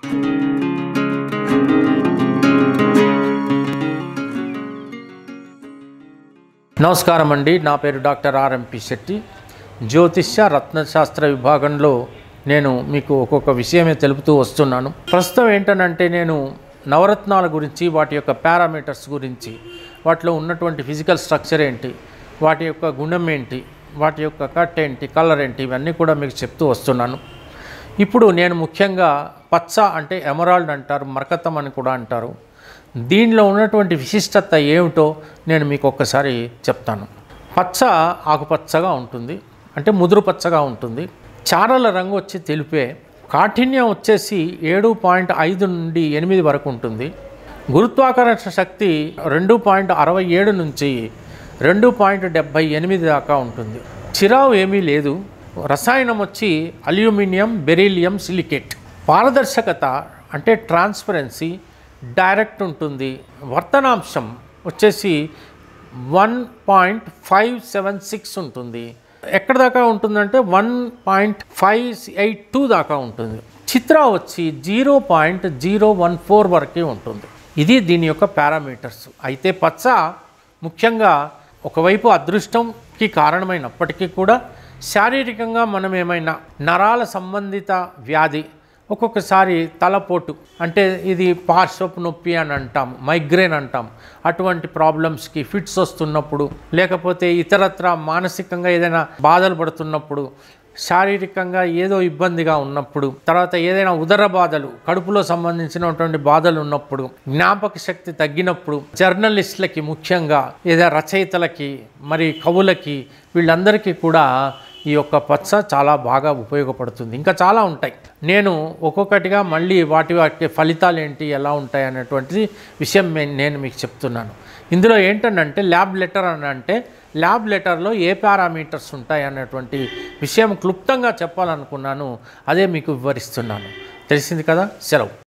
నమస్కారం అండి నా పేరు డాక్టర్ ఆర్ఎంపి శెట్టి జ్యోతిష్య రత్నశాస్త్ర విభాగంలో నేను మీకు ఒక్కొక్క విషయమే తెలుపుతూ వస్తున్నాను ప్రస్తుతం ఏంటనంటే నేను నవరత్నాల గురించి వాటి యొక్క పారామీటర్స్ గురించి వాటిలో ఉన్నటువంటి ఫిజికల్ స్ట్రక్చర్ ఏంటి వాటి యొక్క గుణం ఏంటి వాటి యొక్క కట్ ఏంటి కలర్ ఏంటి ఇవన్నీ కూడా మీకు చెప్తూ వస్తున్నాను ఇప్పుడు నేను ముఖ్యంగా పచ్చ అంటే ఎమరాల్డ్ అంటారు మరకతం అని కూడా అంటారు దీనిలో ఉన్నటువంటి విశిష్టత ఏమిటో నేను మీకు ఒక్కసారి చెప్తాను పచ్చ ఆకుపచ్చగా ఉంటుంది అంటే ముదురు పచ్చగా ఉంటుంది చారల రంగు వచ్చి తెలిపే కాఠిన్యం వచ్చేసి ఏడు పాయింట్ ఐదు నుండి ఎనిమిది వరకు ఉంటుంది గురుత్వాకర్షణ శక్తి రెండు పాయింట్ అరవై ఏడు నుంచి రెండు పాయింట్ డెబ్భై ఎనిమిది దాకా ఉంటుంది చిరావు ఏమీ లేదు రసాయనం వచ్చి అల్యూమినియం బెరీలియం సిలికేట్ పారదర్శకత అంటే ట్రాన్స్పరెన్సీ డైరెక్ట్ ఉంటుంది వర్తనాంశం వచ్చేసి one point five seven six ఉంటుంది ఎక్కడ దాకా ఉంటుందంటే one point five eight two దాకా ఉంటుంది చిత్ర వచ్చి zero point zero one four వరకే ఉంటుంది ఇది దీని యొక్క పారామీటర్స్ అయితే పచ్చ ముఖ్యంగా ఒకవైపు అదృష్టంకి కారణమైనప్పటికీ కూడా శారీరకంగా మనం ఏమైనా నరాల సంబంధిత వ్యాధి ఒక్కొక్కసారి తలపోటు అంటే ఇది పార్శ్వపు నొప్పి అని అంటాం మైగ్రేన్ అంటాం అటువంటి ప్రాబ్లమ్స్కి ఫిట్స్ వస్తున్నప్పుడు లేకపోతే ఇతరత్ర మానసికంగా ఏదైనా బాధలు పడుతున్నప్పుడు శారీరకంగా ఏదో ఇబ్బందిగా ఉన్నప్పుడు తర్వాత ఏదైనా ఉదర బాధలు కడుపులో సంబంధించినటువంటి బాధలు ఉన్నప్పుడు జ్ఞాపక శక్తి తగ్గినప్పుడు జర్నలిస్టులకి ముఖ్యంగా ఏదైనా రచయితలకి మరి కవులకి వీళ్ళందరికీ కూడా ఈ యొక్క పచ్చ చాలా బాగా ఉపయోగపడుతుంది ఇంకా చాలా ఉంటాయి నేను ఒక్కొక్కటిగా మళ్ళీ వాటి వాటి ఫలితాలు ఏంటి ఎలా ఉంటాయి అనేటువంటిది విషయం మే- నేను మీకు చెప్తున్నాను ఇందులో ఏంటనంటే ల్యాబ్ లెటర్ అని అంటే ల్యాబ్ లెటర్లో ఏ పారామీటర్స్ ఉంటాయి అన్నటువంటి విషయం క్లుప్తంగా చెప్పాలనుకున్నాను అదే మీకు వివరిస్తున్నాను తెలిసింది కదా సెలవు